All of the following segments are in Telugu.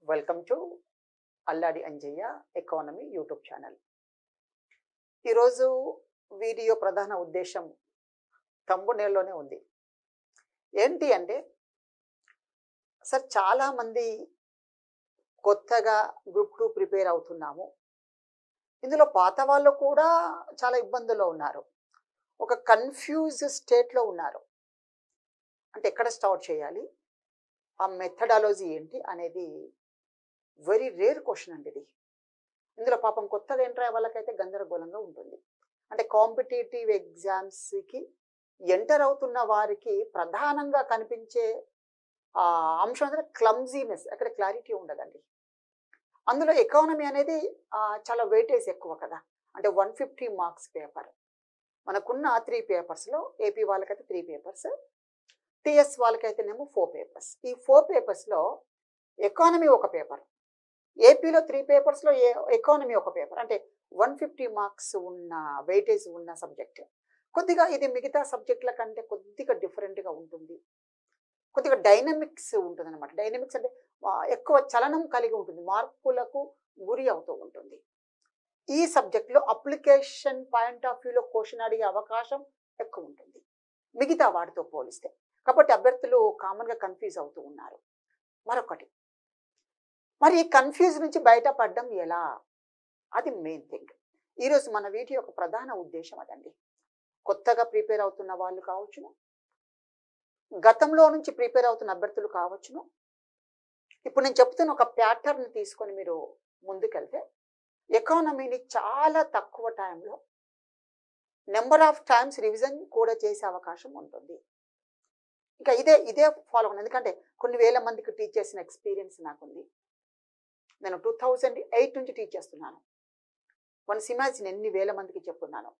Welcome to Alladi Anjaiah economy YouTube channel ఈరోజు వీడియో ప్రధాన ఉద్దేశం తమ్మునేలోనే ఉంది ఏంటి అంటే సార్ చాలామంది కొత్తగా గ్రూప్ టూ ప్రిపేర్ అవుతున్నాము ఇందులో పాత వాళ్ళు కూడా చాలా ఇబ్బందుల్లో ఉన్నారు ఒక కన్ఫ్యూజ్ స్టేట్లో ఉన్నారు అంటే ఎక్కడ స్టార్ట్ చేయాలి ఆ మెథడాలజీ ఏంటి అనేది వెరీ రేర్ క్వశ్చన్ అండి ఇది ఇందులో పాపం కొత్తగా ఎంటర్ అయ్యే వాళ్ళకైతే గందరగోళంగా ఉంటుంది అంటే కాంపిటేటివ్ ఎగ్జామ్స్కి ఎంటర్ అవుతున్న వారికి ప్రధానంగా కనిపించే ఆ, అంశం అంటే క్లమ్జీనెస్ అక్కడ క్లారిటీ ఉండదండి అందులో ఎకానమీ అనేది ఆ, చాలా వెయిటేజ్ ఎక్కువ కదా అంటే వన్ ఫిఫ్టీ మార్క్స్ పేపర్ మనకున్న త్రీ పేపర్స్లో ఏపీ వాళ్ళకైతే త్రీ పేపర్స్ టిఎస్ వాళ్ళకైతేనేమో ఫోర్ పేపర్స్ ఈ ఫోర్ పేపర్స్లో ఎకానమీ ఒక పేపర్ ఏపీలో త్రీ పేపర్స్లో ఏ ఎకానమీ ఒక పేపర్ అంటే వన్ ఫిఫ్టీ మార్క్స్ ఉన్న వెయిటేజ్ ఉన్న సబ్జెక్ట్ కొద్దిగా ఇది మిగతా సబ్జెక్టుల కంటే కొద్దిగా డిఫరెంట్గా ఉంటుంది కొద్దిగా డైనమిక్స్ ఉంటుంది అనమాట డైనమిక్స్ అంటే ఆ, ఎక్కువ చలనం కలిగి ఉంటుంది మార్పులకు గురి అవుతూ ఉంటుంది ఈ సబ్జెక్ట్లో అప్లికేషన్ పాయింట్ ఆఫ్ వ్యూలో క్వశ్చన్ అడిగే అవకాశం ఎక్కువ ఉంటుంది మిగతా వాటితో పోలిస్తే కాబట్టి అభ్యర్థులు కామన్గా కన్ఫ్యూజ్ అవుతూ ఉన్నారు మరొకటి మరి ఈ కన్ఫ్యూజ్ నుంచి బయటపడడం ఎలా అది మెయిన్ థింగ్ ఈరోజు మన వీడియో యొక్క ప్రధాన ఉద్దేశం అదండి కొత్తగా ప్రిపేర్ అవుతున్న వాళ్ళు కావచ్చును గతంలో నుంచి ప్రిపేర్ అవుతున్న అభ్యర్థులు కావచ్చును ఇప్పుడు నేను చెప్తున్న ఒక ప్యాటర్న్ తీసుకొని మీరు ముందుకెళ్తే ఎకానమీని చాలా తక్కువ టైంలో నెంబర్ ఆఫ్ టైమ్స్ రివిజన్ కూడా చేసే అవకాశం ఉంటుంది ఇంకా ఇదే ఇదే ఫాలో అవ్వండి ఎందుకంటే కొన్ని వేల మందికి టీచ్ చేసిన ఎక్స్పీరియన్స్ నాకుంది నేను టూ థౌజండ్ ఎయిట్ నుంచి టీచ్ చేస్తున్నాను వన్ ఇమాజిన్ ఎన్ని వేల మందికి చెప్తున్నాను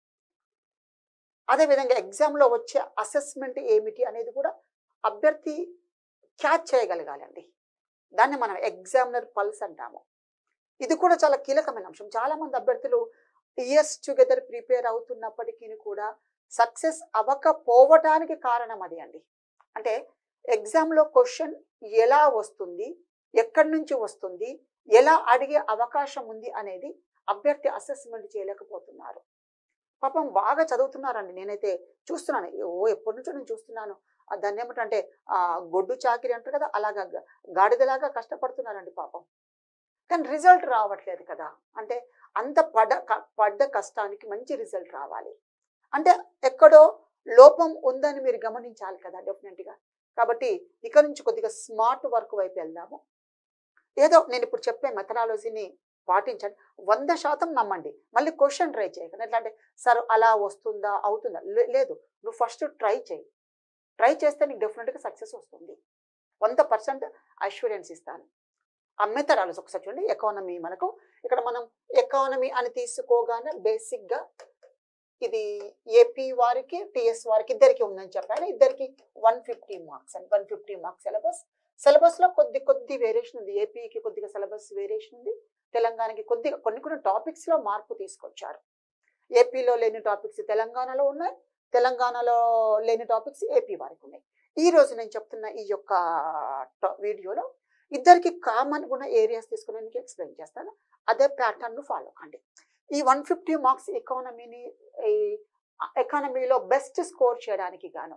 అదేవిధంగా ఎగ్జామ్లో వచ్చే అసెస్మెంట్ ఏమిటి అనేది కూడా అభ్యర్థి క్యాచ్ చేయగలగాలండి దాన్ని మనం ఎగ్జామినర్ పల్స్ అంటాము ఇది కూడా చాలా కీలకమైన అంశం చాలామంది అభ్యర్థులు ఇయర్స్ టుగెదర్ ప్రిపేర్ అవుతున్నప్పటికీ కూడా సక్సెస్ అవ్వకపోవటానికి కారణం అది అండి అంటే ఎగ్జామ్లో క్వశ్చన్ ఎలా వస్తుంది ఎక్కడి నుంచి వస్తుంది ఎలా అడిగే అవకాశం ఉంది అనేది అభ్యర్థి అసెస్మెంట్ చేయలేకపోతున్నారు పాపం బాగా చదువుతున్నారండి నేనైతే చూస్తున్నాను ఓ ఎప్పటి నుంచో నేను చూస్తున్నాను ఆ దాన్ని ఏమిటంటే ఆ గొడ్డు చాకిరి అంటారు కదా అలాగా గ- గాడిదలాగా కష్టపడుతున్నారండి పాపం కానీ రిజల్ట్ రావట్లేదు కదా అంటే అంత పడ క- పడ్డ కష్టానికి మంచి రిజల్ట్ రావాలి అంటే ఎక్కడో లోపం ఉందని మీరు గమనించాలి కదా డెఫినెట్గా కాబట్టి ఇక నుంచి కొద్దిగా స్మార్ట్ వర్క్ వైపు వెళ్దాము ఏదో నేను ఇప్పుడు చెప్పే మెథడాలజీని పాటించండి వంద శాతం నమ్మండి మళ్ళీ క్వశ్చన్ ట్రై చేయకండి ఎట్లా అంటే సార్ అలా వస్తుందా అవుతుందా లే- లేదు నువ్వు ఫస్ట్ ట్రై చేయి ట్రై చేస్తే నీకు డెఫినెట్గా సక్సెస్ వస్తుంది వంద పర్సెంట్ అష్యూరెన్స్ ఇస్తాను ఆ మెథడాలజీ ఒకసారి చూడండి ఎకానమీ మనకు ఇక్కడ మనం ఎకానమీ అని తీసుకోగానే బేసిక్గా ఇది ఏపీ వారికి టిఎస్ వారికి ఇద్దరికి ఉందని చెప్పాను ఇద్దరికి one fifty marks and one fifty marks syllabus సిలబస్లో కొద్ది కొద్ది వేరియేషన్ ఉంది ఏపీకి కొద్దిగా సిలబస్ వేరియేషన్ ఉంది తెలంగాణకి కొద్దిగా కొన్ని కొన్ని టాపిక్స్లో మార్పు తీసుకొచ్చారు ఏపీలో లేని టాపిక్స్ తెలంగాణలో ఉన్నాయి తెలంగాణలో లేని టాపిక్స్ ఏపీ వారికి ఉన్నాయి ఈ రోజు నేను చెప్తున్న ఈ యొక్క టా- వీడియోలో ఇద్దరికి కామన్ ఉన్న ఏరియాస్ తీసుకుని మీకు ఎక్స్ప్లెయిన్ చేస్తాను అదే ప్యాటర్న్ ఫాలో కండి ఈ వన్ ఫిఫ్టీ మార్క్స్ ఎకానమీని ఈ ఎకానమీలో బెస్ట్ స్కోర్ చేయడానికి గాను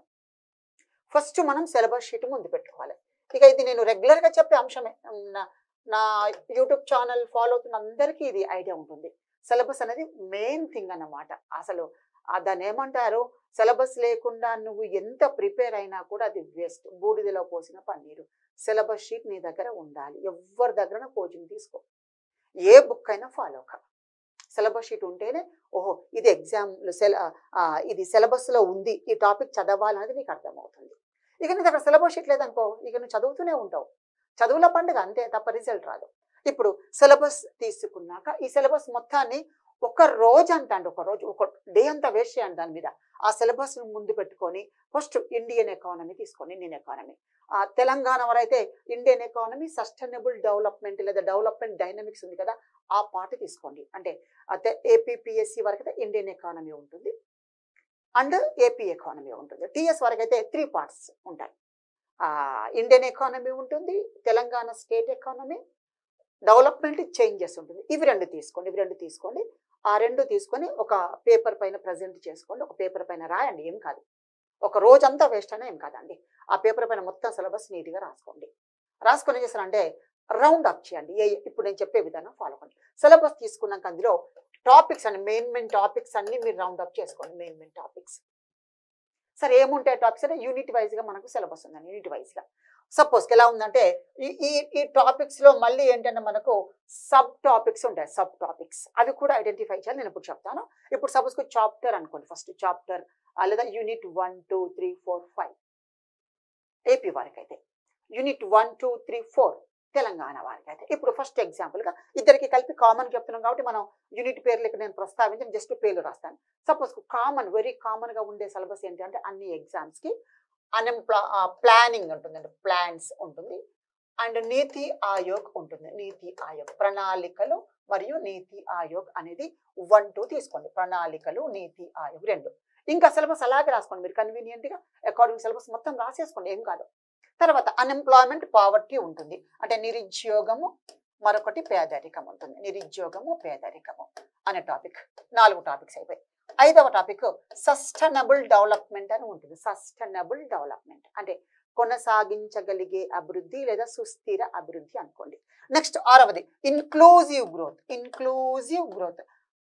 ఫస్ట్ మనం సిలబస్ షీట్ ముందు పెట్టుకోవాలి ఇక ఇది నేను రెగ్యులర్గా చెప్పే అంశమే నా నా యూట్యూబ్ ఛానల్ ఫాలో అవుతున్న అందరికీ ఇది ఐడియా ఉంటుంది సిలబస్ అనేది మెయిన్ థింగ్ అన్నమాట అసలు ఆ దాన్ని ఏమంటారు సిలబస్ లేకుండా నువ్వు ఎంత ప్రిపేర్ అయినా కూడా అది వేస్ట్ బూడిదలో పోసిన పన్నీరు సిలబస్ షీట్ నీ దగ్గర ఉండాలి ఎవరి దగ్గర కోచింగ్ తీసుకో ఏ బుక్ అయినా ఫాలో కా సిలబస్ షీట్ ఉంటేనే ఓహో ఇది ఎగ్జామ్ సెల ఆ, ఇది సిలబస్లో ఉంది ఈ టాపిక్ చదవాలనేది నీకు అర్థమవుతుంది ఇక నీ దగ్గర సిలబస్ షీట్ లేదనుకో ఇక నువ్వు చదువుతూనే ఉంటావు చదువుల పండుగ అంతే తప్ప రిజల్ట్ రాదు ఇప్పుడు సిలబస్ తీసుకున్నాక ఈ సిలబస్ మొత్తాన్ని ఒక రోజు అంత అండి ఒక రోజు ఒక డే అంతా వేస్ట్ చేయండి దాని మీద ఆ సిలబస్ ముందు పెట్టుకొని ఫస్ట్ ఇండియన్ ఎకానమీ తీసుకోండి ఇండియన్ ఎకానమీ ఆ తెలంగాణ వారైతే ఇండియన్ ఎకానమీ సస్టైనబుల్ డెవలప్మెంట్ లేదా డెవలప్మెంట్ డైనమిక్స్ ఉంది కదా ఆ పార్ట్ తీసుకోండి అంటే అయితే ఏపీపీఎస్సి వరకు అయితే ఇండియన్ ఎకానమీ ఉంటుంది అండ్ ఏపీ ఎకానమీ ఉంటుంది టీఎస్ వరకు అయితే త్రీ పార్ట్స్ ఉంటాయి ఆ, ఇండియన్ ఎకానమీ ఉంటుంది Telangana state economy development changes ఉంటుంది ఇవి రెండు తీసుకోండి ఇవి రెండు తీసుకోండి ఆ రెండు తీసుకొని ఒక పేపర్ పైన ప్రజెంట్ చేసుకోండి ఒక పేపర్ పైన రాయండి ఏం కాదు ఒక రోజంతా వేస్ట్ అయినా ఏం కాదండి ఆ పేపర్ పైన మొత్తం సిలబస్ నీట్గా రాసుకోండి రాసుకొని ఏం చేస్తారంటే రౌండ్ అప్ చేయండి ఏ ఇప్పుడు నేను చెప్పే విధానం ఫాలో అవ్వండి సిలబస్ తీసుకున్నాక అందులో టాపిక్స్ అండి మెయిన్ మెయిన్ టాపిక్స్ అన్ని మీరు రౌండ్ అప్ చేసుకోండి మెయిన్ మెయిన్ టాపిక్స్ సరే ఏముంటాయి టాపిక్స్ అంటే యూనిట్ వైజ్గా మనకు సిలబస్ ఉందండి యూనిట్ వైజ్గా సపోజ్ ఎలా ఉందంటే ఈ ఈ ఈ టాపిక్స్లో మళ్ళీ ఏంటంటే మనకు సబ్ టాపిక్స్ ఉంటాయి సబ్ టాపిక్స్ అవి కూడా ఐడెంటిఫై చేయాలి నేను ఇప్పుడు చెప్తాను ఇప్పుడు సపోజ్కి చాప్టర్ అనుకోండి ఫస్ట్ చాప్టర్ లేదా unit one two three four five AP వారికి అయితే unit one two three four Telangana వారికి అయితే ఇప్పుడు ఫస్ట్ ఎగ్జాంపుల్గా ఇద్దరికి కలిపి కామన్ చెప్తున్నాం కాబట్టి మనం యూనిట్ పేర్లు ఇక్కడ నేను ప్రస్తావించి జస్ట్ పేర్లు రాస్తాను సపోజ్ కామన్ వెరీ కామన్గా ఉండే సిలబస్ ఏంటి అంటే అన్ని ఎగ్జామ్స్కి అన్ఎంప్లా ప్లానింగ్ ఉంటుందండి ప్లాన్స్ ఉంటుంది అండ్ నీతి ఆయోగ్ ఉంటుంది నీతి ఆయోగ్ ప్రణాళికలు మరియు నీతి ఆయోగ్ అనేది వన్ టూ తీసుకోండి ప్రణాళికలు నీతి ఆయోగ్ రెండు ఇంకా సిలబస్ అలాగే రాసుకోండి మీరు కన్వీనియంట్గా అకార్డింగ్ సిలబస్ మొత్తం రాసేసుకోండి ఏం కాదు తర్వాత అన్ఎంప్లాయ్మెంట్ పావర్టీ ఉంటుంది అంటే నిరుద్యోగము మరొకటి పేదరికం ఉంటుంది నిరుద్యోగము పేదరికము అనే టాపిక్ నాలుగు టాపిక్స్ అయిపోయి ఐదవ టాపిక్ సస్టైనబుల్ డెవలప్మెంట్ అని ఉంటుంది సస్టైనబుల్ డెవలప్మెంట్ అంటే కొనసాగించగలిగే అభివృద్ధి లేదా సుస్థిర అభివృద్ధి అనుకోండి నెక్స్ట్ ఆరవది ఇన్క్లూజివ్ గ్రోత్ ఇన్క్లూజివ్ గ్రోత్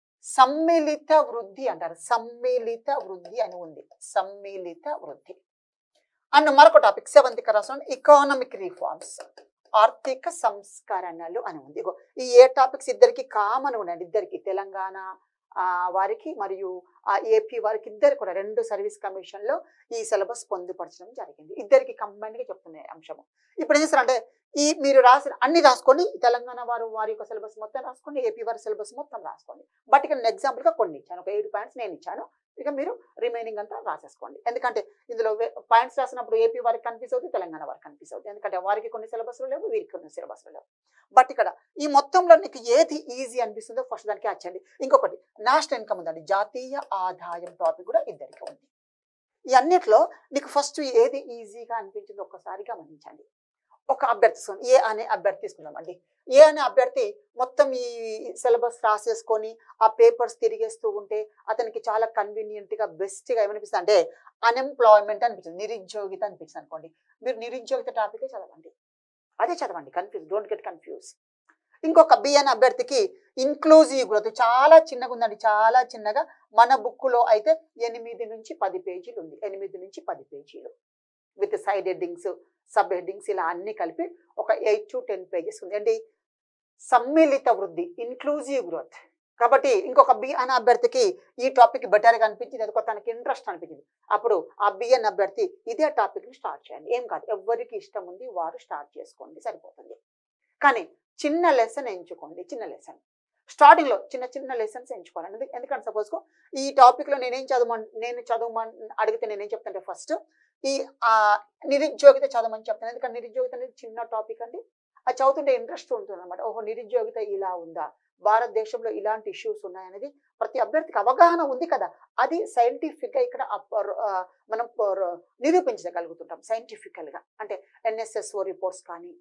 సమ్మిళిత వృద్ధి అంటారు సమ్మిళిత వృద్ధి అని ఉంది సమ్మిళిత వృద్ధి అండ్ మరొక టాపిక్ సెవెంత్ రాసిన ఎకానమిక్ రిఫార్మ్స్ ఆర్థిక సంస్కరణలు అని ఉంది ఇగో ఈ ఏ టాపిక్స్ ఇద్దరికి కామన్ ఉండండి ఇద్దరికి తెలంగాణ ఆ, వారికి మరియు ఆ ఏపీ వారికి ఇద్దరు కూడా రెండు సర్వీస్ కమిషన్లో ఈ సిలబస్ పొందుపరచడం జరిగింది ఇద్దరికి కంబైన్డ్గా చెప్తున్నాయి అంశము ఇప్పుడు ఏం చేస్తారంటే ఈ మీరు రాసిన అన్ని రాసుకోండి తెలంగాణ వారు వారి యొక్క సిలబస్ మొత్తం రాసుకోండి ఏపీ వారి సిలబస్ మొత్తం రాసుకోండి బట్ ఇక్కడ నేను ఎగ్జాంపుల్గా కొన్ని ఇచ్చాను ఒక ఏడు పాయింట్స్ నేను ఇచ్చాను ఇక మీరు రిమైనింగ్ అంతా రాసేసుకోండి ఎందుకంటే ఇందులో పాయింట్స్ రాసినప్పుడు ఏపీ వారికి కన్ఫ్యూజ్ అవుతుంది తెలంగాణ వారికి కన్ఫ్యూజ్ అవుతుంది ఎందుకంటే వారికి కొన్ని సిలబస్లు లేవు వీరికి కొన్ని సిలబస్లు లేవు బట్ ఇక్కడ ఈ మొత్తంలో నీకు ఏది ఈజీ అనిపిస్తుందో ఫస్ట్ దానికి వచ్చండి ఇంకొకటి నేషనల్ ఇన్కమ్ ఉందండి జాతీయ ఆదాయం టాపిక్ కూడా ఇద్దరికి ఉంది ఈ అన్నిట్లో నీకు ఫస్ట్ ఏది ఈజీగా అనిపించిందో ఒక్కసారి గమనించండి ఒక అభ్యర్థి తీసుకుందాం. ఏ అనే అభ్యర్థి తీసుకుందామండి ఏ అనే అభ్యర్థి మొత్తం ఈ సిలబస్ రాసేసుకొని ఆ పేపర్స్ తిరిగేస్తూ ఉంటే అతనికి చాలా కన్వీనియంట్గా బెస్ట్గా ఏమనిపిస్తుంది అంటే అన్ఎంప్లాయ్మెంట్ అనిపిస్తుంది నిరుద్యోగిత అనిపిస్తుంది అనుకోండి మీరు నిరుద్యోగిత టాపికే చదవండి అదే చదవండి కన్ఫ్యూజ్ డోంట్ గెట్ కన్ఫ్యూజ్ ఇంకొక బిఎన్ అభ్యర్థికి ఇన్క్లూజివ్ గ్రోత్ చాలా చిన్నగా ఉందండి చాలా చిన్నగా మన బుక్కులో అయితే ఎనిమిది నుంచి పది పేజీలు ఉంది ఎనిమిది నుంచి పది పేజీలు with side headings sub headings ఇలా అన్ని కలిపి ఒక ఎయిట్ టు టెన్ పేజెస్ ఉంది అండి సమ్మిళిత వృద్ధి ఇన్క్లూజివ్ గ్రోత్ కాబట్టి ఇంకొక బి అనే అభ్యర్థికి ఈ టాపిక్ బెటర్గా అనిపించింది ఎందుకో తనకి ఇంట్రెస్ట్ అనిపించింది అప్పుడు ఆ బిఎన్ అభ్యర్థి ఇదే టాపిక్ని స్టార్ట్ చేయండి ఏం కాదు ఎవరికి ఇష్టం ఉంది వారు స్టార్ట్ చేసుకోండి సరిపోతుంది కానీ చిన్న లెసన్ ఎంచుకోండి చిన్న లెసన్ స్టార్టింగ్లో చిన్న చిన్న లెసన్స్ ఎంచుకోవాలండి ఎందుకు- ఎందుకంటే సపోజ్కు ఈ టాపిక్లో నేనేం చదవమని నేను చదవమని అడిగితే నేనేం చెప్తానంటే ఫస్ట్ ఈ ఆ, నిరుద్యోగిత చదవమని చెప్తాను ఎందుకంటే నిరుద్యోగిత అనేది చిన్న టాపిక్ అండి అది చదువుతుంటే ఇంట్రెస్ట్ ఉంటుంది అనమాట ఓహో నిరుద్యోగిత ఇలా ఉందా భారతదేశంలో ఇలాంటి ఇష్యూస్ ఉన్నాయనేది ప్రతి అభ్యర్థికి అవగాహన ఉంది కదా అది సైంటిఫిక్గా ఇక్కడ అప్- ఆ, మనం ప- నిరూపించగలుగుతుంటాం సైంటిఫికల్గా అంటే ఎన్ఎస్ఎస్ఓ రిపోర్ట్స్ కానీ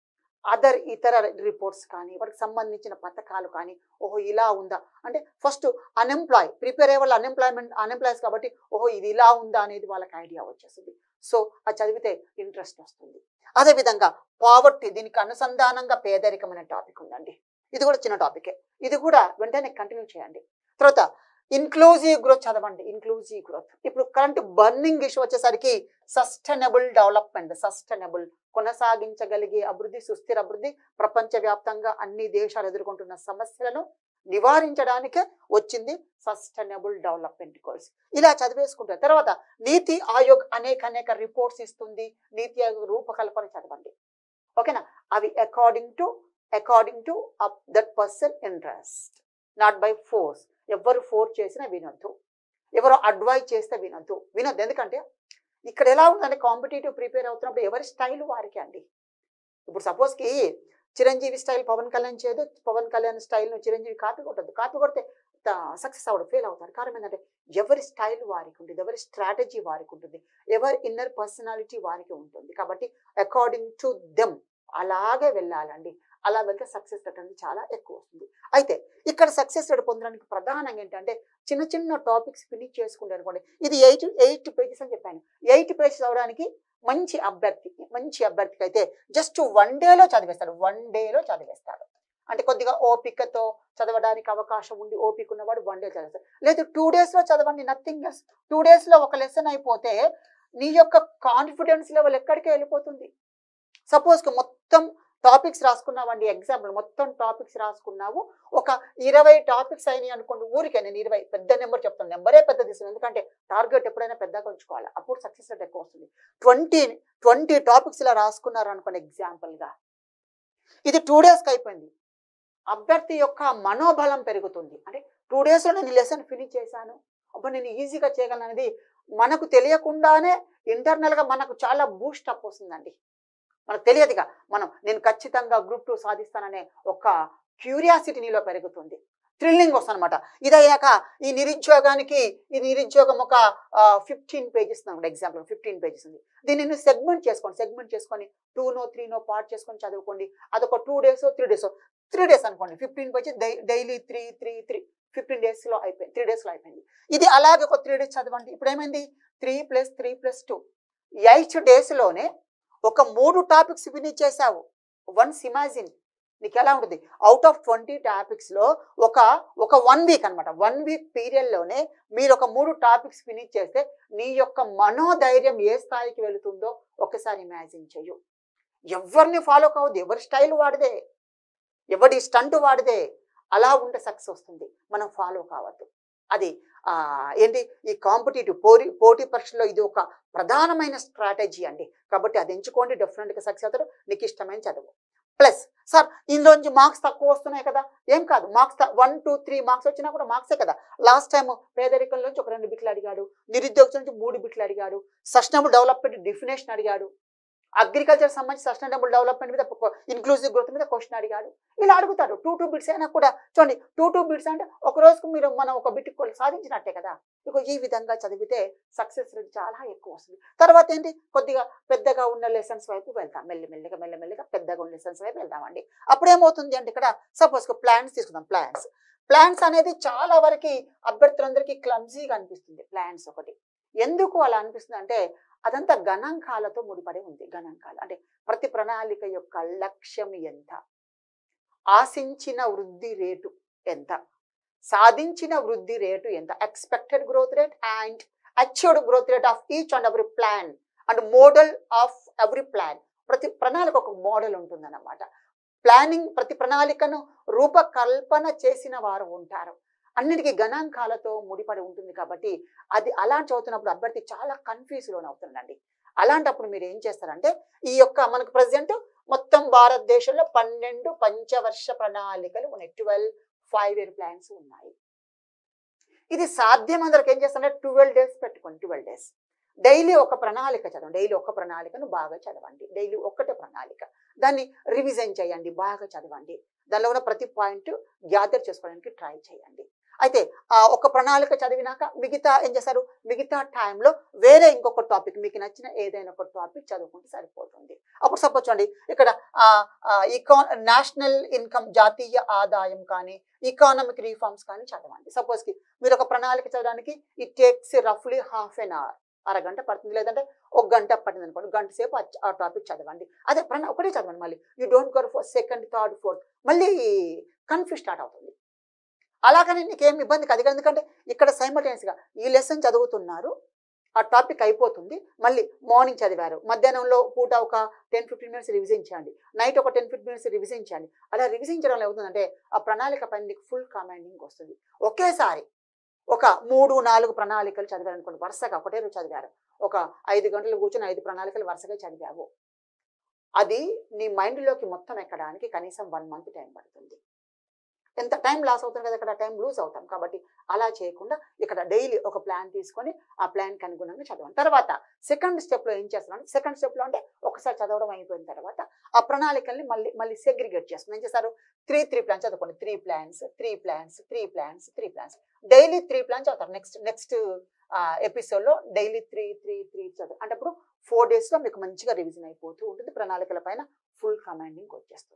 అదర్ ఇతర రిపోర్ట్స్ కానీ వాటికి సంబంధించిన పథకాలు కానీ ఓహో ఇలా ఉందా అంటే ఫస్ట్ అన్ఎంప్లాయ్ ప్రిపేర్ అయ్యే వాళ్ళు అన్ఎంప్లాయ్మెంట్ అన్ఎంప్లాయ్స్ కాబట్టి ఓహో ఇది ఇలా ఉందా అనేది వాళ్ళకి ఐడియా వచ్చేస్తుంది సో అది చదివితే ఇంట్రెస్ట్ వస్తుంది అదేవిధంగా పావర్టీ దీనికి అనుసంధానంగా పేదరికం అనే టాపిక్ ఉందండి ఇది కూడా చిన్న టాపికే ఇది కూడా వెంటనే కంటిన్యూ చేయండి తర్వాత ఇన్క్లూజివ్ గ్రోత్ చదవండి ఇన్క్లూజివ్ గ్రోత్ ఇప్పుడు కరెంట్ బర్నింగ్ ఇష్యూ వచ్చేసరికి సస్టైనబుల్ డెవలప్మెంట్ సస్టైనబుల్ కొనసాగించగలిగే అభివృద్ధి సుస్థిర అభివృద్ధి ప్రపంచవ్యాప్తంగా అన్ని దేశాలు ఎదుర్కొంటున్న సమస్యలను నివారించడానికే వచ్చింది సస్టైనబుల్ డెవలప్మెంట్ గోల్స్ ఇలా చదివేసుకుంటారు తర్వాత నీతి ఆయోగ్ అనేక అనేక రిపోర్ట్స్ ఇస్తుంది నీతి ఆయోగ్ రూపకల్పన చదవండి ఓకేనా అవి according to according to that person interest not by force ఎవరు ఫోర్స్ చేసినా వినొద్దు ఎవరు అడ్వైజ్ చేస్తే వినొద్దు వినొద్దు ఎందుకంటే ఇక్కడ ఎలా ఉందంటే కాంపిటేటివ్ ప్రిపేర్ అవుతున్నప్పుడు ఎవరి స్టైల్ వారికి అండి ఇప్పుడు సపోజ్కి చిరంజీవి స్టైల్ పవన్ కళ్యాణ్ చేయదు పవన్ కళ్యాణ్ స్టైల్ను చిరంజీవి కాపీ కొట్టద్దు కాపీ కొడితే సక్సెస్ అవ్వడం ఫెయిల్ అవుతారు కారణం ఏంటంటే ఎవరి స్టైల్ వారికి ఉంటుంది ఎవరి స్ట్రాటజీ వారికి ఉంటుంది ఎవరి ఇన్నర్ పర్సనాలిటీ వారికి ఉంటుంది కాబట్టి అకార్డింగ్ టు దెమ్ అలాగే వెళ్ళాలండి అలా వెళ్తే సక్సెస్ రేట్ అనేది చాలా ఎక్కువ వస్తుంది అయితే ఇక్కడ సక్సెస్ రేట్ పొందడానికి ప్రధానంగా ఏంటంటే చిన్న చిన్న టాపిక్స్ ఫినిష్ చేసుకుంటే అనుకోండి ఇది ఎయిట్ ఎయిట్ పేజెస్ అని చెప్పాను ఎయిట్ పేజెస్ అవడానికి మంచి అభ్యర్థి మంచి అభ్యర్థికి అయితే జస్ట్ వన్ డేలో చదివేస్తాడు వన్ డేలో చదివేస్తాడు అంటే కొద్దిగా ఓపికతో చదవడానికి అవకాశం ఉండి ఓపిక ఉన్నవాడు వన్ డే చదివేస్తాడు లేదు టూ డేస్లో చదవండి నథింగ్ ఎస్ టూ డేస్లో ఒక లెసన్ అయిపోతే నీ యొక్క కాన్ఫిడెన్స్ లెవెల్ ఎక్కడికి వెళ్ళిపోతుంది సపోజ్ మొత్తం టాపిక్స్ రాసుకున్నావండి ఎగ్జాంపుల్ మొత్తం టాపిక్స్ రాసుకున్నావు ఒక ఇరవై టాపిక్స్ అయినాయి అనుకోండి ఊరికే నేను ఇరవై పెద్ద నెంబర్ చెప్తాను నెంబరే పెద్ద తీసుకుని ఎందుకంటే టార్గెట్ ఎప్పుడైనా పెద్దగా ఉంచుకోవాలి అప్పుడు సక్సెస్ రేట్ ఎక్కువ వస్తుంది ట్వంటీ ట్వంటీ టాపిక్స్ ఇలా రాసుకున్నారు అనుకోండి ఎగ్జాంపుల్గా ఇది టూ డేస్కి అయిపోయింది అభ్యర్థి యొక్క మనోబలం పెరుగుతుంది అంటే టూ డేస్లో నేను లెసన్ ఫినిష్ చేశాను అప్పుడు నేను ఈజీగా చేయగలను అనేది మనకు తెలియకుండానే ఇంటర్నల్గా మనకు చాలా బూస్ట్ అప్ వస్తుందండి మనకు తెలియదుగా మనం నేను ఖచ్చితంగా గ్రూప్ టూ సాధిస్తాననే ఒక క్యూరియాసిటీ నీలో పెరుగుతుంది థ్రిల్లింగ్ వస్తుంది అనమాట ఇదయ్యాక ఈ నిరుద్యోగానికి ఈ నిరుద్యోగం ఒక ఫిఫ్టీన్ పేజెస్ అనమాట ఎగ్జాంపుల్ ఫిఫ్టీన్ పేజెస్ ఉంది దీన్ని సెగ్మెంట్ చేసుకోండి సెగ్మెంట్ చేసుకొని టూనో త్రీనో పార్ట్ చేసుకొని చదువుకోండి అదొక two days three days three days అనుకోండి fifteen pages daily three three three fifteen డేస్లో అయిపోయింది త్రీ డేస్లో అయిపోయింది ఇది అలాగే ఒక త్రీ డేస్ చదవండి ఇప్పుడు ఏమైంది three plus three plus two eight డేస్లోనే ఒక మూడు టాపిక్స్ ఫినిష్ చేసావు వన్స్ ఇమాజిన్ నీకు ఎలా ఉంటుంది అవుట్ ఆఫ్ ట్వంటీ టాపిక్స్లో ఒక ఒక వన్ వీక్ అనమాట వన్ వీక్ పీరియడ్లోనే మీరు ఒక మూడు టాపిక్స్ ఫినిష్ చేస్తే నీ యొక్క మనోధైర్యం ఏ స్థాయికి వెళుతుందో ఒకసారి ఇమాజిన్ చెయ్యు ఎవరిని ఫాలో కావద్దు ఎవరి స్టైల్ వాడిదే ఎవడి స్టంట్ వాడిదే అలా ఉంటే సక్సెస్ వస్తుంది మనం ఫాలో కావద్దు అది ఆ, ఏంటి ఈ కాంపిటేటివ్ పోటీ పోటీ పరీక్షలో ఇది ఒక ప్రధానమైన స్ట్రాటజీ అండి కాబట్టి అది ఎంచుకోండి డెఫినెట్గా సక్సెస్ అవుతారు నీకు ఇష్టమైన చదువు ప్లస్ సార్ ఇందులోంచి మార్క్స్ తక్కువ వస్తున్నాయి కదా ఏం కాదు marks one two three marks వచ్చినా కూడా మార్క్సే కదా లాస్ట్ టైం పేదరికం నుంచి ఒక రెండు బిట్లు అడిగాడు నిరుద్యోగం నుంచి మూడు బిట్లు అడిగాడు సస్టైనబుల్ డెవలప్మెంట్ డెఫినేషన్ అడిగాడు అగ్రికల్చర్ సంబంధించి సస్టైనబుల్ డెవలప్మెంట్ మీద ఇన్క్లూజివ్ గ్రోత్ మీద క్వశ్చన్ అడిగాడు ఇలా అడుగుతాడు టూ టూ బిట్స్ అయినా కూడా చూడండి టూ టూ బిట్స్ అంటే ఒక రోజుకు మీరు మనం ఒక బిట్ సాధించినట్టే కదా ఇక ఈ విధంగా చదివితే సక్సెస్ రేట్ చాలా ఎక్కువ వస్తుంది తర్వాత ఏంటి కొద్దిగా పెద్దగా ఉన్న లెసన్స్ వైపు వెళ్తాం మెల్లిమెల్లిగా మెల్లమెల్లిగా పెద్దగా ఉన్న లెసన్స్ వైపు వెళ్దామండి అప్పుడు ఏమవుతుంది అంటే ఇక్కడ సపోజ్ ప్లాన్స్ తీసుకుందాం ప్లాన్స్ ప్లాన్స్ అనేది చాలా వరకు అభ్యర్థులందరికీ క్లమ్జీగా అనిపిస్తుంది ప్లాన్స్ ఒకటి ఎందుకు అలా అనిపిస్తుంది అంటే అదంతా గణాంకాలతో ముడిపడి ఉంది గణాంకాలు అంటే ప్రతి ప్రణాళిక యొక్క లక్ష్యం ఎంత ఆశించిన వృద్ధి రేటు ఎంత సాధించిన వృద్ధి రేటు ఎంత expected growth rate and achieved growth rate of each and every plan and model of every plan ప్రతి ప్రణాళిక ఒక మోడల్ ఉంటుందన్నమాట ప్లానింగ్ ప్రతి ప్రణాళికను రూపకల్పన చేసిన వారు ఉంటారు అన్నిటికీ గణాంకాలతో ముడిపడి ఉంటుంది కాబట్టి అది అలా చదువుతున్నప్పుడు అభ్యర్థి చాలా కన్ఫ్యూజ్ లోన్ అవుతుందండి అలాంటప్పుడు మీరు ఏం చేస్తారంటే ఈ యొక్క మనకు ప్రజెంట్ మొత్తం భారతదేశంలో పన్నెండు పంచవర్ష ప్రణాళికలు ఉన్నాయి ట్వెల్వ్ ఫైవ్ ఇయర్ ప్లాన్స్ ఉన్నాయి ఇది సాధ్యం అందరికి ఏం చేస్తారంటే ట్వెల్వ్ డేస్ పెట్టుకోండి ట్వెల్వ్ డేస్ డైలీ ఒక ప్రణాళిక చదవండి డైలీ ఒక ప్రణాళికను బాగా చదవండి డైలీ ఒక్కటే ప్రణాళిక దాన్ని రివిజన్ చేయండి బాగా చదవండి దానిలో ఉన్న ప్రతి పాయింట్ గ్యాదర్ చేసుకోవడానికి ట్రై చేయండి అయితే ఆ ఒక ప్రణాళిక చదివినాక మిగతా ఏం చేస్తారు మిగతా టైంలో వేరే ఇంకొక టాపిక్ మీకు నచ్చిన ఏదైనా ఒక టాపిక్ చదువుకుంటే సరిపోతుంది అప్పుడు సపోజ్ చూడండి ఇక్కడ ఇకా నేషనల్ ఇన్కమ్ జాతీయ ఆదాయం కానీ ఇకానమిక్ రీఫార్మ్స్ కానీ చదవండి సపోజ్కి మీరు ఒక ప్రణాళిక చదవడానికి ఇట్ టేక్స్ రఫ్లీ హాఫ్ ఎన్ అవర్ అరగంట పడుతుంది లేదంటే ఒక గంట పట్టింది అనుకోండి గంట సేపు ఆ- ఆ టాపిక్ చదవండి అదే ప్రణా ఒకటే చదవండి మళ్ళీ you don't go for second third fourth మళ్ళీ కన్ఫ్యూజ్ స్టార్ట్ అవుతుంది అలాగని నీకేం ఇబ్బంది కాదు ఎందుకంటే ఇక్కడ సైమల్టేనియస్గా ఈ లెసన్ చదువుతున్నారు ఆ టాపిక్ అయిపోతుంది మళ్ళీ మార్నింగ్ చదివారు మధ్యాహ్నంలో పూట ఒక టెన్ ఫిఫ్టీన్ మినిట్స్ రివిజన్ చేయండి నైట్ ఒక టెన్ ఫిఫ్టీన్ మినిట్స్ రివిజన్ చేయండి అలా రివిజన్ చేయడం ఏమవుతుందంటే ఆ ప్రణాళిక పైన నీకు ఫుల్ కమాండింగ్ వస్తుంది ఒకేసారి ఒక మూడు నాలుగు ప్రణాళికలు చదివారు అనుకోండి వరుసగా ఒకటే రోజు చదివారు ఒక ఐదు గంటలు కూర్చొని ఐదు ప్రణాళికలు వరుసగా చదివావు అది నీ మైండ్లోకి మొత్తం ఎక్కడానికి కనీసం వన్ మంత్ టైం పడుతుంది ఎంత టైం లాస్ అవుతుంది కదా ఇక్కడ టైం లూజ్ అవుతాం కాబట్టి అలా చేయకుండా ఇక్కడ డైలీ ఒక ప్లాన్ తీసుకొని ఆ ప్లాన్కి అనుగుణంగా చదవండి తర్వాత సెకండ్ స్టెప్లో ఏం చేస్తున్నాను సెకండ్ స్టెప్లో అంటే ఒకసారి చదవడం అయిపోయిన తర్వాత ఆ ప్రణాళికల్ని మళ్ళీ మళ్ళీ సెగ్రిగేట్ చేస్తున్నాను ఏం చేస్తారు త్రీ త్రీ ప్లాన్స్ చదువుకోండి three plans three plans three plans three plans daily three plans చదువుతారు నెక్స్ట్ నెక్స్ట్ ఎపిసోడ్లో డైలీ త్రీ త్రీ త్రీ చదువు అంటే అప్పుడు ఫోర్ డేస్లో మీకు మంచిగా రివిజన్ అయిపోతూ ఉంటుంది ప్రణాళికల పైన ఫుల్ కమాండింగ్ వచ్చేస్తుంది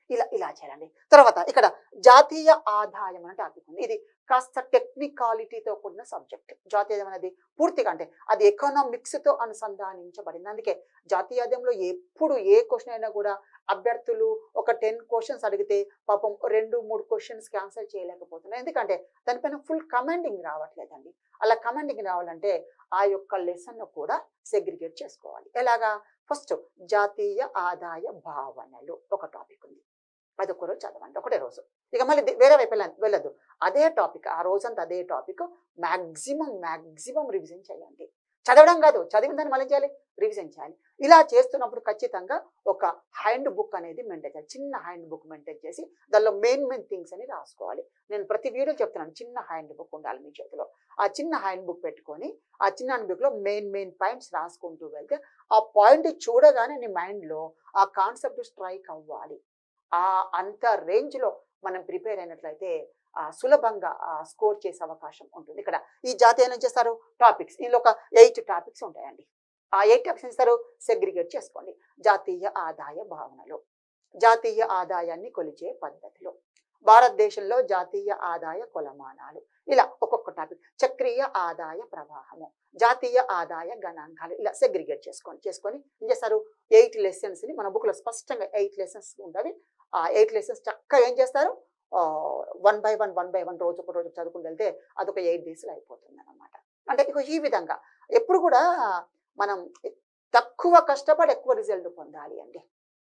ఇలా ఇలా చేయాలండి తర్వాత ఇక్కడ జాతీయ ఆదాయం అనే టాపిక్ ఉంది ఇది కాస్త టెక్నికాలిటీతో కూడిన సబ్జెక్ట్ జాతీయం అనేది పూర్తిగా అంటే అది ఎకనామిక్స్తో అనుసంధానించబడింది అందుకే జాతీయ ఆదాయంలో ఎప్పుడు ఏ క్వశ్చన్ అయినా కూడా అభ్యర్థులు ఒక టెన్ క్వశ్చన్స్ అడిగితే పాపం రెండు మూడు క్వశ్చన్స్కి ఆన్సర్ చేయలేకపోతున్నారు ఎందుకంటే దానిపైన ఫుల్ కమాండింగ్ రావట్లేదండి అలా కమాండింగ్ రావాలంటే ఆ యొక్క లెసన్ను కూడా సెగ్రిగేట్ చేసుకోవాలి ఎలాగా ఫస్ట్ జాతీయ ఆదాయ భావనలు ఒక టాపిక్ ఉంది అది ఒక రోజు చదవండి ఒకటే రోజు ఇక మళ్ళీ ది- వేరే వైపు వెళ్ళ వెళ్ళదు అదే టాపిక్ ఆ రోజంతా అదే టాపిక్ మ్యాక్సిమం మ్యాక్సిమం రివిజన్ చేయండి చదవడం కాదు చదివిన దాన్ని మళ్ళీ చేయాలి రివిజన్ చేయాలి ఇలా చేస్తున్నప్పుడు ఖచ్చితంగా ఒక హ్యాండ్ బుక్ అనేది మెయింటైన్ చేయాలి చిన్న హ్యాండ్ బుక్ మెయింటైన్ చేసి దానిలో మెయిన్ మెయిన్ థింగ్స్ అని రాసుకోవాలి నేను ప్రతి వీడియో చెప్తున్నాను చిన్న హ్యాండ్ బుక్ ఉండాలి మీ చేతిలో ఆ చిన్న హ్యాండ్ బుక్ పెట్టుకొని ఆ చిన్న హ్యాండ్ బుక్లో మెయిన్ మెయిన్ పాయింట్స్ రాసుకుంటూ వెళ్తే ఆ పాయింట్ చూడగానే నీ మైండ్లో ఆ కాన్సెప్ట్ స్ట్రైక్ అవ్వాలి ఆ అంత రేంజ్లో మనం ప్రిపేర్ అయినట్లయితే ఆ సులభంగా స్కోర్ చేసే అవకాశం ఉంటుంది ఇక్కడ ఈ జాతీయం ఏం చేస్తారు టాపిక్స్ ఇందులో ఒక ఎయిట్ టాపిక్స్ ఉంటాయండి ఆ ఎయిట్ టాపిక్స్ ఇస్తారు సెగ్రిగేట్ చేసుకోండి జాతీయ ఆదాయ భావనలు జాతీయ ఆదాయాన్ని కొలిచే పద్ధతులు భారతదేశంలో జాతీయ ఆదాయ కొలమానాలు ఇలా ఒక్కొక్క టాపిక్ చక్రీయ ఆదాయ ప్రవాహము జాతీయ ఆదాయ గణాంకాలు ఇలా సెగ్రిగేట్ చేసుకోండి చేసుకొని ఏం చేస్తారు ఎయిట్ లెసన్స్ని మన బుక్లో స్పష్టంగా ఎయిట్ లెసన్స్ ఉండవి ఆ ఎయిట్ లెసన్స్ చక్కగా ఏం చేస్తారు one by one one by one రోజు ఒక రోజు చదువుకుంటూ వెళ్తే అదొక ఎయిట్ డేస్లో అయిపోతుంది అనమాట అంటే ఇక ఈ విధంగా ఎప్పుడు కూడా మనం తక్కువ కష్టపడి ఎక్కువ రిజల్ట్ పొందాలి అండి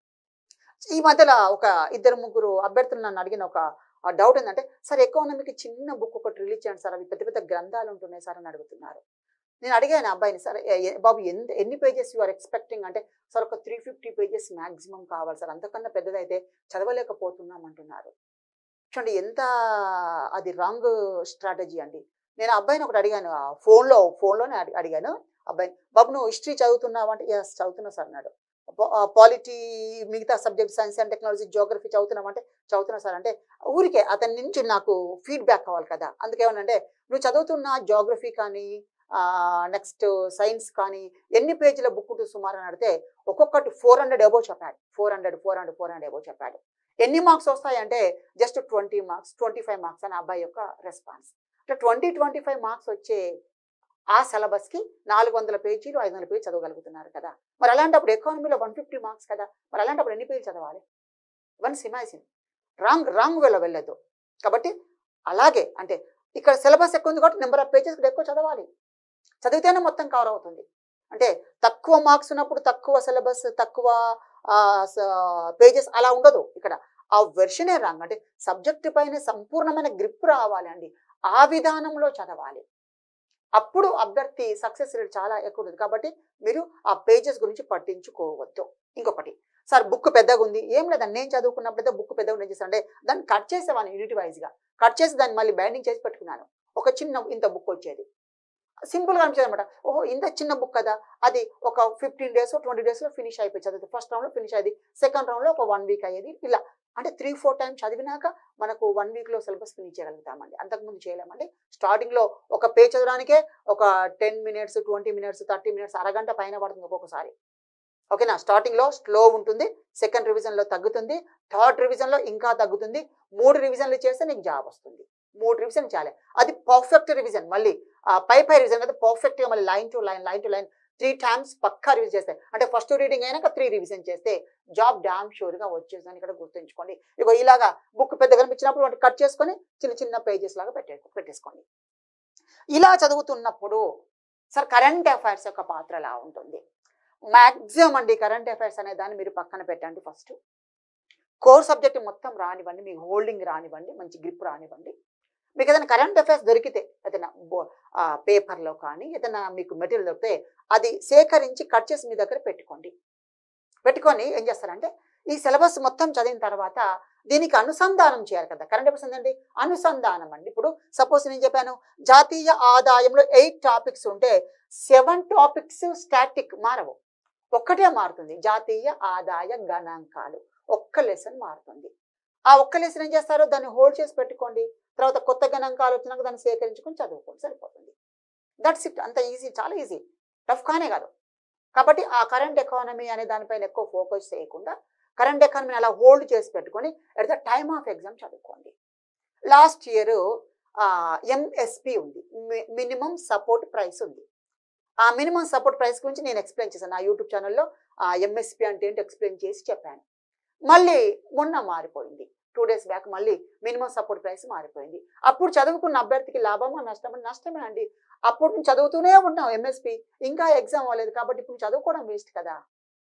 ఈ మధ్యలో ఒక ఇద్దరు ముగ్గురు అభ్యర్థులు నన్ను అడిగిన ఒక డౌట్ ఏంటంటే సార్ ఎకానమీకి చిన్న బుక్ ఒకటి రిలీజ్ చేయండి సార్ అవి పెద్ద పెద్ద గ్రంథాలు ఉంటున్నాయి సార్ అని అడుగుతున్నారు నేను అడిగాను ఆ అబ్బాయిని సార్ ఎ- ఎ- బాబు ఎంత ఎన్ని పేజెస్ యు ఆర్ ఎక్స్పెక్టింగ్ అంటే సార్ ఒక త్రీ ఫిఫ్టీ పేజెస్ మ్యాక్సిమం కావాలి సార్ అంతకన్నా పెద్దదైతే చదవలేకపోతున్నాం అంటున్నారు చూడండి ఎంత అది రాంగ్ స్ట్రాటజీ అండి నేను ఆ అబ్బాయిని ఒకటి అడిగాను ఆ ఫోన్లో ఫోన్లోనే అడి- అడిగాను అబ్బాయి బాబు నువ్వు హిస్టరీ చదువుతున్నావు అంటే ఎస్ చదువుతున్నా సార్ అన్నాడు పాలిటీ మిగతా subject science and technology geography చదువుతున్నావు అంటే చదువుతున్నా సార్ అంటే ఊరికే అతని నుంచి నాకు ఫీడ్బ్యాక్ కావాలి కదా అందుకేమనంటే నువ్వు చదువుతున్న జోగ్రఫీ కానీ నెక్స్ట్ సైన్స్ కానీ ఎన్ని పేజీల బుక్ ఉంటుంది సుమారు అని అడిగితే ఒక్కొక్కటి ఫోర్ హండ్రెడ్ ఎబో చెప్పాడు four hundred four hundred four hundred above చెప్పాడు ఎన్ని మార్క్స్ వస్తాయంటే just twenty marks twenty five marks అని ఆ అబ్బాయి యొక్క రెస్పాన్స్ అంటే ట్వంటీ ట్వంటీ ఫైవ్ మార్క్స్ వచ్చే ఆ సిలబస్కి నాలుగు వందల పేజీలు ఐదు వందల పేజీ చదవగలుగుతున్నారు కదా మరి అలాంటప్పుడు ఎకానమీలో వన్ ఫిఫ్టీ మార్క్స్ కదా మరి అలాంటప్పుడు ఎన్ని పేజీలు చదవాలి వన్ సిమాసిన్ రాంగ్ రాంగ్ వేలో వెళ్ళొద్దు కాబట్టి అలాగే అంటే ఇక్కడ సిలబస్ ఎక్కువ ఉంది కాబట్టి నెంబర్ ఆఫ్ పేజెస్ ఎక్కువ చదవాలి చదివితేనే మొత్తం కవర్ అవుతుంది అంటే తక్కువ మార్క్స్ ఉన్నప్పుడు తక్కువ సిలబస్ తక్కువ పేజెస్ అలా ఉండదు ఇక్కడ ఆ వెర్షనే రాంగ్ అంటే సబ్జెక్ట్ పైన సంపూర్ణమైన గ్రిప్ రావాలి అండి ఆ విధానంలో చదవాలి అప్పుడు అభ్యర్థి సక్సెస్ రేట్ చాలా ఎక్కువ ఉంటుంది కాబట్టి మీరు ఆ పేజెస్ గురించి పట్టించుకోవద్దు ఇంకొకటి సార్ బుక్ పెద్దగా ఉంది ఏం లేదండి నేను చదువుకున్నప్పుడైతే బుక్ పెద్దగా ఉంది చేస్తాను అంటే దాన్ని కట్ చేసేవాడిని యూనిట్ వైజ్గా కట్ చేసి దాన్ని మళ్ళీ బైండింగ్ చేసి పెట్టుకున్నాను ఒక చిన్న ఇంత బుక్ వచ్చేది సింపుల్గా అనిపించేది అనమాట ఓహో ఇంత చిన్న బుక్ కదా అది ఒక ఫిఫ్టీన్ డేస్ ట్వంటీ డేస్లో ఫినిష్ అయిపోయి చదివితే ఫస్ట్ రౌండ్లో ఫినిష్ అయ్యేది సెకండ్ రౌండ్లో ఒక వన్ వీక్ అయ్యేది ఇలా అంటే త్రీ ఫోర్ టైమ్స్ చదివినాక మనకు వన్ వీక్లో సిలబస్ ఫినిష్ చేయగలుగుతామండి అంతకుముందు చేయలేమండి స్టార్టింగ్లో ఒక పేజ్ చదవడానికే ఒక ten minutes twenty minutes thirty minutes అరగంట పైన పడుతుంది ఒక్కొక్కసారి ఓకేనా స్టార్టింగ్లో స్లో ఉంటుంది సెకండ్ రివిజన్లో తగ్గుతుంది థర్డ్ రివిజన్లో ఇంకా తగ్గుతుంది మూడు రివిజన్లు చేస్తే నీకు జాబ్ వస్తుంది మూడు రివిజన్ చేయాలి అది పర్ఫెక్ట్ రివిజన్ మళ్ళీ ఆ పై పై రివిజన్ కదా పర్ఫెక్ట్గా మళ్ళీ line to line line to line three times పక్కా రివిజన్ చేస్తే అంటే ఫస్ట్ రీడింగ్ అయినాక త్రీ రివిజన్ చేస్తే జాబ్ డామ్ షూర్గా వచ్చేసిందని ఇక్కడ గుర్తుంచుకోండి ఇగో ఇలాగా బుక్ పెద్ద కనిపించినప్పుడు వాటి కట్ చేసుకొని చిన్న చిన్న పేజెస్ లాగా పెట్టే పెట్టేసుకోండి ఇలా చదువుతున్నప్పుడు సార్ కరెంట్ అఫైర్స్ యొక్క పాత్ర ఎలా ఉంటుంది మ్యాక్సిమం అండి కరెంట్ అఫైర్స్ అనే దాన్ని మీరు పక్కన పెట్టండి ఫస్ట్ కోర్ సబ్జెక్ట్ మొత్తం రానివ్వండి మీకు హోల్డింగ్ రానివ్వండి మంచి గ్రిప్ రానివ్వండి మీకు ఏదైనా కరెంట్ అఫైర్స్ దొరికితే ఏదైనా పేపర్లో కానీ ఏదైనా మీకు మెటీరియల్ దొరికితే అది సేకరించి కట్ చేసి మీ దగ్గర పెట్టుకోండి పెట్టుకొని ఏం చేస్తారంటే ఈ సిలబస్ మొత్తం చదివిన తర్వాత దీనికి అనుసంధానం చేయాలి కదా కరెంట్ అఫైర్స్ ఏంటండి అనుసంధానం అండి ఇప్పుడు సపోజ్ నేను చెప్పాను జాతీయ ఆదాయంలో ఎయిట్ టాపిక్స్ ఉంటే సెవెన్ టాపిక్స్ స్టాటిక్ మారవు ఒక్కటే మారుతుంది జాతీయ ఆదాయ గణాంకాలు ఒక్క లెసన్ మారుతుంది ఆ ఒక్క లెసన్ ఏం చేస్తారో దాన్ని హోల్డ్ చేసి పెట్టుకోండి తర్వాత కొత్త గణాంకాలు వచ్చినాక దాన్ని సేకరించుకొని చదువుకోండి సరిపోతుంది దట్స్ ఇట్ అంత ఈజీ చాలా ఈజీ టఫ్ కానే కాదు కాబట్టి ఆ కరెంట్ ఎకానమీ అనే దానిపైన ఎక్కువ ఫోకస్ చేయకుండా కరెంట్ ఎకానమీని అలా హోల్డ్ చేసి పెట్టుకొని at the time of exam చదువుకోండి లాస్ట్ ఇయర్ ఎంఎస్పి ఉంది మినిమం సపోర్ట్ ప్రైస్ ఉంది ఆ మినిమం సపోర్ట్ ప్రైస్ గురించి నేను ఎక్స్ప్లెయిన్ చేశాను నా యూట్యూబ్ ఛానల్లో ఆ ఎంఎస్పి అంటే ఏంటి ఎక్స్ప్లెయిన్ చేసి చెప్పాను మళ్ళీ మొన్న మారిపోయింది టూ డేస్ బ్యాక్ మళ్ళీ మినిమం సపోర్ట్ ప్రైస్ మారిపోయింది అప్పుడు చదువుకున్న అభ్యర్థికి లాభమా నష్టమా నష్టమే అండి అప్పుడు నేను చదువుతూనే ఉన్నాం ఎంఎస్పి ఇంకా ఎగ్జామ్ అవ్వలేదు కాబట్టి ఇప్పుడు చదువుకోవడం వేస్ట్ కదా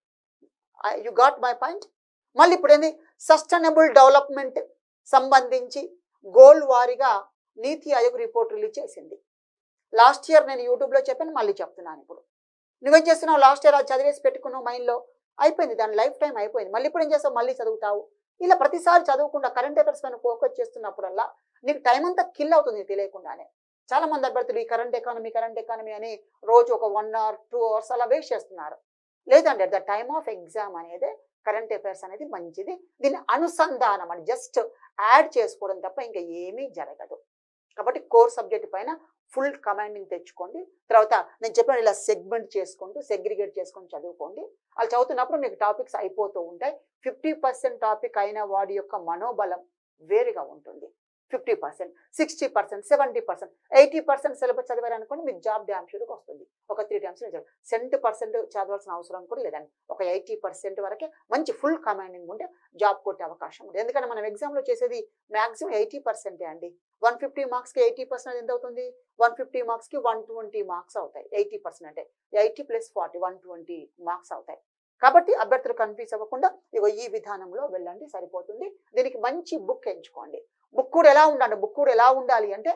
యు గాట్ మై పాయింట్ మళ్ళీ ఇప్పుడు ఏంది సస్టైనబుల్ డెవలప్మెంట్ సంబంధించి గోల్ వారీగా నీతి ఆయోగ్ రిపోర్ట్ రిలీజ్ చేసింది లాస్ట్ ఇయర్ నేను యూట్యూబ్లో చెప్పాను మళ్ళీ చెప్తున్నాను ఇప్పుడు నువ్వేం చేస్తున్నావు లాస్ట్ ఇయర్ అది చదివేసి పెట్టుకున్నావు మైండ్లో అయిపోయింది దాని లైఫ్ టైం అయిపోయింది మళ్ళీ ఇప్పుడు ఏం చేస్తావు మళ్ళీ చదువుతావు ఇలా ప్రతిసారి చదవకుండా కరెంట్ అఫైర్స్ పైన ఫోకస్ చేస్తున్నప్పుడల్లా నీకు టైం అంతా కిల్ అవుతుంది నీకు తెలియకుండానే చాలా మంది అభ్యర్థులు ఈ కరెంట్ ఎకానమీ కరెంట్ ఎకానమీ అని రోజు ఒక వన్ అవర్ టూ అవర్స్ అలా వేస్ట్ చేస్తున్నారు లేదండి at the time of exam అనేది కరెంట్ అఫైర్స్ అనేది మంచిది దీన్ని అనుసంధానం అని జస్ట్ యాడ్ చేసుకోవడం తప్ప ఇంకా ఏమీ జరగదు కాబట్టి కోర్ సబ్జెక్ట్ పైన ఫుల్ కమాండింగ్ తెచ్చుకోండి తర్వాత నేను చెప్పాను ఇలా సెగ్మెంట్ చేసుకుంటూ సెగ్రిగేట్ చేసుకొని చదువుకోండి అలా చదువుతున్నప్పుడు మీకు టాపిక్స్ అయిపోతూ ఉంటాయి ఫిఫ్టీ పర్సెంట్ టాపిక్ అయిన వాడి యొక్క మనోబలం వేరుగా ఉంటుంది fifty percent sixty percent seventy percent eighty percent syllabus చదివారనుకోండి మీకు జాబ్ డ్యామ్ షూర్కి వస్తుంది ఒక త్రీ టైమ్స్ సెవెంటీ పర్సెంట్ చదవాల్సిన అవసరం కూడా లేదండి ఒక ఎయిటీ పర్సెంట్ వరకే మంచి ఫుల్ కమాండింగ్ ఉంటే జాబ్ కొట్టే అవకాశం ఉంది ఎందుకంటే మనం ఎగ్జామ్లో చేసేది మ్యాక్సిమం ఎయిటీ పర్సెంటే అండి వన్ ఫిఫ్టీ మార్క్స్కి ఎయిటీ పర్సెంట్ ఎంత అవుతుంది వన్ ఫిఫ్టీ మార్క్స్కి వన్ ట్వంటీ మార్క్స్ అవుతాయి ఎయిటీ పర్సెంట్ అంటే eighty plus forty one twenty marks అవుతాయి కాబట్టి అభ్యర్థులు కన్ఫ్యూజ్ అవ్వకుండా ఇగో ఈ విధానంలో వెళ్ళండి సరిపోతుంది దీనికి మంచి బుక్ ఎంచుకోండి బుక్ కూడా ఎలా ఉండాలి బుక్ కూడా ఎలా ఉండాలి అంటే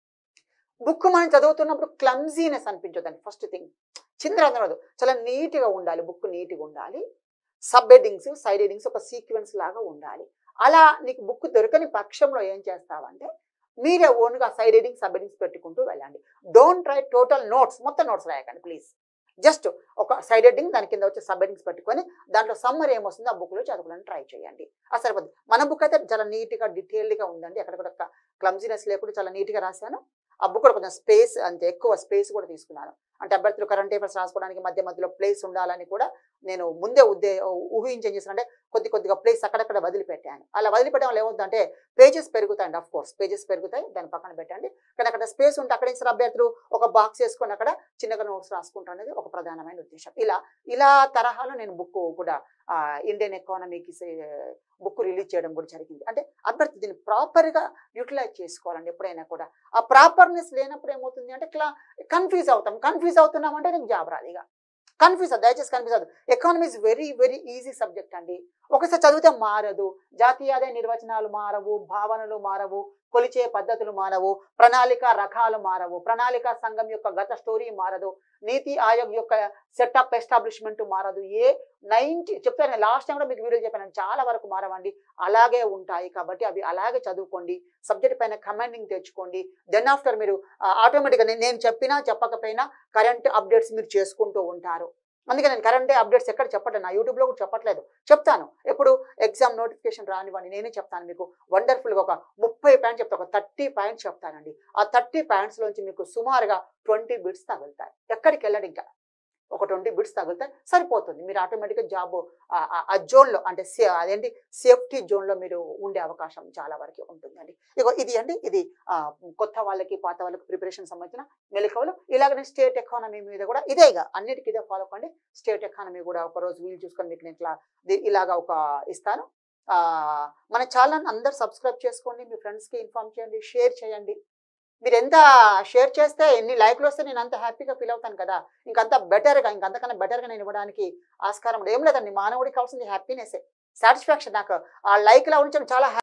బుక్ మనం చదువుతున్నప్పుడు క్లమ్జీనెస్ అనిపించదండి ఫస్ట్ థింగ్ చిందరదు చాలా నీట్గా ఉండాలి బుక్ నీట్గా ఉండాలి సబ్ హెడ్డింగ్స్ సైడ్ హెడ్డింగ్స్ ఒక సీక్వెన్స్ లాగా ఉండాలి అలా నీకు బుక్ దొరకని పక్షంలో ఏం చేస్తావంటే మీరే ఓన్గా సైడ్ హెడ్డింగ్స్ సబ్ హెడ్డింగ్స్ పెట్టుకుంటూ వెళ్ళండి డోంట్ ట్రై టోటల్ నోట్స్ మొత్తం నోట్స్ రాయకండి ప్లీజ్ జస్ట్ ఒక సైడ్ హెడ్డింగ్ దాని కింద వచ్చే సబ్ హెడ్డింగ్స్ పెట్టుకొని దాంట్లో సమ్మర్ ఏమొస్తుందో ఆ బుక్లో చదువుకోవడానికి ట్రై చేయండి ఆ సరిపోతుంది మన బుక్ అయితే చాలా నీట్గా డీటెయిల్డ్గా ఉందండి అక్కడ కూడా క్లమ్జీనెస్ లేకుండా చాలా నీట్గా రాశాను ఆ బుక్ కూడా కొంచెం స్పేస్ అంతే ఎక్కువ స్పేస్ కూడా తీసుకున్నాను అంటే అభ్యర్థులు కరెంట్ అఫైర్స్ రాసుకోవడానికి మధ్య మధ్యలో ప్లేస్ ఉండాలని కూడా నేను ముందే ఉద్దే ఊహించి ఏం చేశానంటే కొద్ది కొద్దిగా ప్లేస్ అక్కడక్కడ వదిలిపెట్టాను అలా వదిలిపెట్టడం వల్ల ఏమవుతుందంటే పేజెస్ పెరుగుతాయండి ఆఫ్ కోర్స్ పేజెస్ పెరుగుతాయి దాని పక్కన పెట్టండి కానీ అక్కడ స్పేస్ ఉంటే అక్కడ ఇచ్చిన అభ్యర్థులు ఒక బాక్స్ వేసుకొని అక్కడ చిన్నగా నోట్స్ రాసుకుంటాం అనేది ఒక ప్రధానమైన ఉద్దేశం ఇలా ఇలా తరహాలో నేను బుక్ కూడా ఇండియన్ ఎకానమీకి బుక్ రిలీజ్ చేయడం కూడా జరిగింది అంటే అభ్యర్థి దీన్ని ప్రాపర్గా యూటిలైజ్ చేసుకోవాలండి ఎప్పుడైనా కూడా ఆ ప్రాపర్నెస్ లేనప్పుడు ఏమవుతుంది అంటే ఇట్లా కన్ఫ్యూజ్ అవుతాం కన్ఫ్యూజ్ అవుతున్నాం అంటే నీకు జాబ్ రాదు ఇక కన్ఫ్యూజ్ అవుతుంది దయచేసి కన్ఫ్యూజ్ అవుతుంది economy is very very easy subject అండి ఒకసారి చదివితే మారదు జాతీయ ఆదాయ నిర్వచనాలు మారవు భావనలు మారవు కొలిచే పద్ధతులు మారవు ప్రణాళిక రకాలు మారవు ప్రణాళిక సంఘం యొక్క గత స్టోరీ మారదు నీతి ఆయోగ్ యొక్క సెటప్ ఎస్టాబ్లిష్మెంట్ మారదు ఏ నైన్టీ చెప్తాను లాస్ట్ టైం కూడా మీకు వీడియో చెప్పాను చాలా వరకు మారవండి అలాగే ఉంటాయి కాబట్టి అవి అలాగే చదువుకోండి సబ్జెక్ట్ పైన కమాండింగ్ తెచ్చుకోండి దెన్ ఆఫ్టర్ మీరు ఆటోమేటిక్గా నేను చెప్పినా చెప్పకపోయినా కరెంట్ అప్డేట్స్ మీరు చేసుకుంటూ ఉంటారు అందుకే నేను కరెంట్ అప్డేట్స్ ఎక్కడ చెప్పట్లేదు నా యూట్యూబ్లో కూడా చెప్పట్లేదు చెప్తాను ఎప్పుడు ఎగ్జామ్ నోటిఫికేషన్ రానివ్వండి నేనే చెప్తాను మీకు వండర్ఫుల్గా ఒక ముప్పై పాయింట్స్ చెప్తాను ఒక థర్టీ పాయింట్స్ చెప్తానండి ఆ థర్టీ పాయింట్స్లోంచి మీకు సుమారుగా ట్వంటీ బిట్స్ తగులుతాయి ఎక్కడికి వెళ్ళండి ఇంకా ఒక ట్వంటీ బిట్స్ తగిలితే సరిపోతుంది మీరు ఆటోమేటిక్గా జాబ్ ఆ జోన్లో అంటే సే అదేంటి సేఫ్టీ జోన్లో మీరు ఉండే అవకాశం చాలా వరకు ఉంటుందండి ఇగో ఇది అండి ఇది ఆ, కొత్త వాళ్ళకి పాత వాళ్ళకి ప్రిపరేషన్ సంబంధించిన మెలకువలు ఇలాగనే స్టేట్ ఎకానమీ మీద కూడా ఇదే ఇక అన్నిటికీ ఇదే ఫాలో కండి స్టేట్ ఎకానమీ కూడా ఒక రోజు వీలు చూసుకొని మీకు నేను ఇట్లా ది- ఇలాగా ఒక ఇస్తాను ఆ, మన ఛానల్ అందరు సబ్స్క్రైబ్ చేసుకోండి మీ ఫ్రెండ్స్కి ఇన్ఫార్మ్ చేయండి షేర్ చేయండి మీరు ఎంత షేర్ చేస్తే ఎన్ని లైక్లు వస్తే నేను అంత హ్యాపీగా ఫీల్ అవుతాను కదా ఇంకంత బెటర్గా ఇంకంతకన్నా బెటర్గా నేను ఇవ్వడానికి ఆస్కారం ఉండదు. ఏం లేదండి మానవుడికి కావాల్సింది హ్యాపీనెస్ సాటిస్ఫాక్షన్ నాకు ఆ లైక్లో ఉంచడం చాలా